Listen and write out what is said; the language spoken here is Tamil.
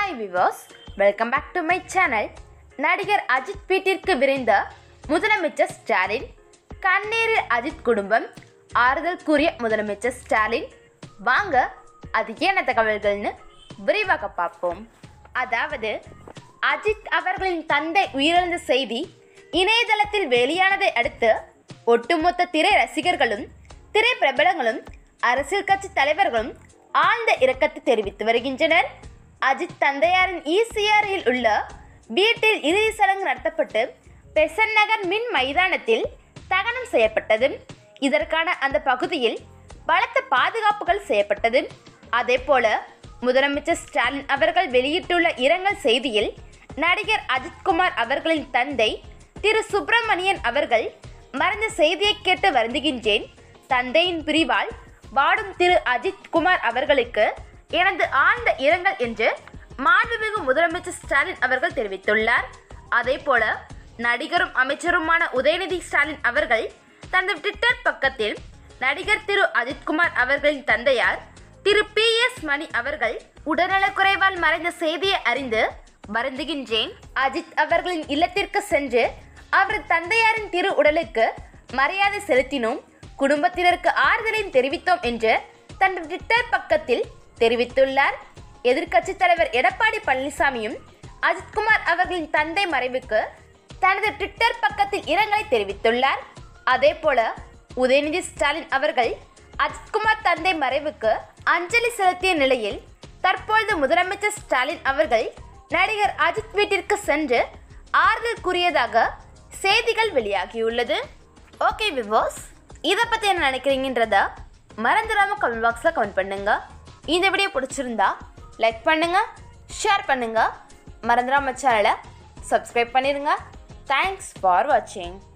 hi viewers welcome back to my channel நடிகர் அஜித் வீட்டிற்கு விரைந்த முதலமைச்சர் ஸ்டாலின் கண்ணீரில் அஜித் குடும்பம் ஆறுதல் கூறிய முதலமைச்சர் ஸ்டாலின் வாங்க அது என்ன தகவல்கள்னு விரிவாக பார்ப்போம் அதாவது அஜித் அவர்களின் தந்தை உயிரிழந்த செய்தி இணையதளத்தில் வெளியானதை அடுத்து ஒட்டுமொத்த திரை ரசிகர்களும் திரை பிரபலங்களும் அரசியல் கட்சி தலைவர்களும் ஆழ்ந்த இரக்கத்தை தெரிவித்து வருகின்றனர் அஜித் தந்தையாரின் ஈசிஆரில் உள்ள வீட்டில் இறுதி சடங்கு நடத்தப்பட்டு பெசன் நகர் மின் மைதானத்தில் தகனம் செய்யப்பட்டது இதற்கான அந்த பகுதியில் பலத்த பாதுகாப்புகள் செய்யப்பட்டது அதேபோல முதலமைச்சர் ஸ்டாலின் அவர்கள் வெளியிட்டுள்ள இரங்கல் செய்தியில் நடிகர் அஜித்குமார் அவர்களின் தந்தை திரு சுப்பிரமணியன் அவர்கள் மறைந்த செய்தியை கேட்டு வருந்துகின்றேன் தந்தையின் பிரிவால் வாடும் திரு அஜித் குமார் அவர்களுக்கு எனது ஆழ்ந்த இரங்கல் என்று மாண்புமிகு முதலமைச்சர் ஸ்டாலின் அவர்கள் தெரிவித்துள்ளார் அதேபோல நடிகரும் அமைச்சருமான உதயநிதி ஸ்டாலின் அவர்கள் தனது ட்விட்டர் பக்கத்தில் நடிகர் திரு அஜித்குமார் அவர்களின் தந்தையார் திரு பி எஸ் மணி அவர்கள் உடல்நலக்குறைவால் மறைந்த செய்தியை அறிந்து வருந்துகின்றேன் அஜித் அவர்களின் இல்லத்திற்கு சென்று அவரது தந்தையாரின் திரு உடலுக்கு மரியாதை செலுத்தினோம் குடும்பத்தினருக்கு ஆறுதலையும் தெரிவித்தோம் என்று தனது ட்விட்டர் பக்கத்தில் தெரிவித்துள்ளார் எதிர்க்கட்சி தலைவர் எடப்பாடி பழனிசாமியும் அஜித்குமார் அவர்களின் தந்தை மறைவுக்கு தனது ட்விட்டர் பக்கத்தில் இரங்கலை தெரிவித்துள்ளார் அதேபோல உதயநிதி ஸ்டாலின் அவர்கள் அஜித்குமார் தந்தை மறைவுக்கு அஞ்சலி செலுத்திய நிலையில் தற்பொழுது முதலமைச்சர் ஸ்டாலின் அவர்கள் நடிகர் அஜித் வீட்டிற்கு சென்று ஆறுதல் கூறியதாக செய்திகள் வெளியாகியுள்ளது ஓகே விவோஸ் இதை பற்றி என்ன நினைக்கிறீங்கன்றத மறந்துடாம கமெண்ட் பாக்ஸில் கமெண்ட் பண்ணுங்க இந்த வீடியோ பிடிச்சிருந்தா லைக் பண்ணுங்க ஷேர் பண்ணுங்க மறந்துடாம சேனலை சப்ஸ்கிரைப் பண்ணிடுங்க தேங்க்ஸ் ஃபார் வாட்சிங்